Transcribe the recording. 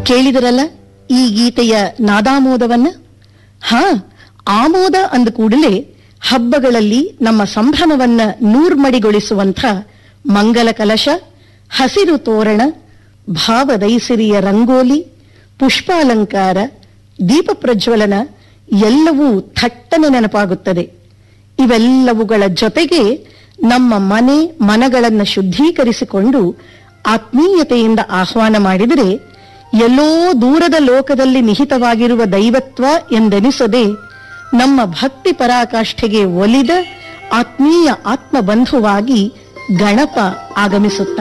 ಕೇಳಿದರಲ್ಲ ಈ ಗೀತೆಯ ನಾದಾಮೋದವನ್ನ ಹಾ ಆಮೋದ ಅಂದ ಕೂಡಲೇ ಹಬ್ಬಗಳಲ್ಲಿ ನಮ್ಮ ಸಂಭ್ರಮವನ್ನ ನೂರ್ಮಡಿಗೊಳಿಸುವಂಥ ಮಂಗಲ ಕಲಶ ಹಸಿರು ತೋರಣ ಭಾವದೈಸಿರಿಯ ರಂಗೋಲಿ ಪುಷ್ಪಾಲಂಕಾರ ದೀಪ ಪ್ರಜ್ವಲನ ಎಲ್ಲವೂ ಥಟ್ಟನೆ ನೆನಪಾಗುತ್ತದೆ ಇವೆಲ್ಲವುಗಳ ಜೊತೆಗೆ ನಮ್ಮ ಮನೆ ಮನಗಳನ್ನು ಶುದ್ಧೀಕರಿಸಿಕೊಂಡು ಆತ್ಮೀಯತೆಯಿಂದ ಆಹ್ವಾನ ಮಾಡಿದರೆ ಎಲ್ಲೋ ದೂರದ ಲೋಕದಲ್ಲಿ ನಿಹಿತವಾಗಿರುವ ದೈವತ್ವ ಎಂದೆನಿಸದೆ ನಮ್ಮ ಭಕ್ತಿ ಪರಾಕಾಷ್ಠೆಗೆ ಒಲಿದ ಆತ್ಮೀಯ ಆತ್ಮಬಂಧುವಾಗಿ ಗಣಪ ಆಗಮಿಸುತ್ತಾನೆ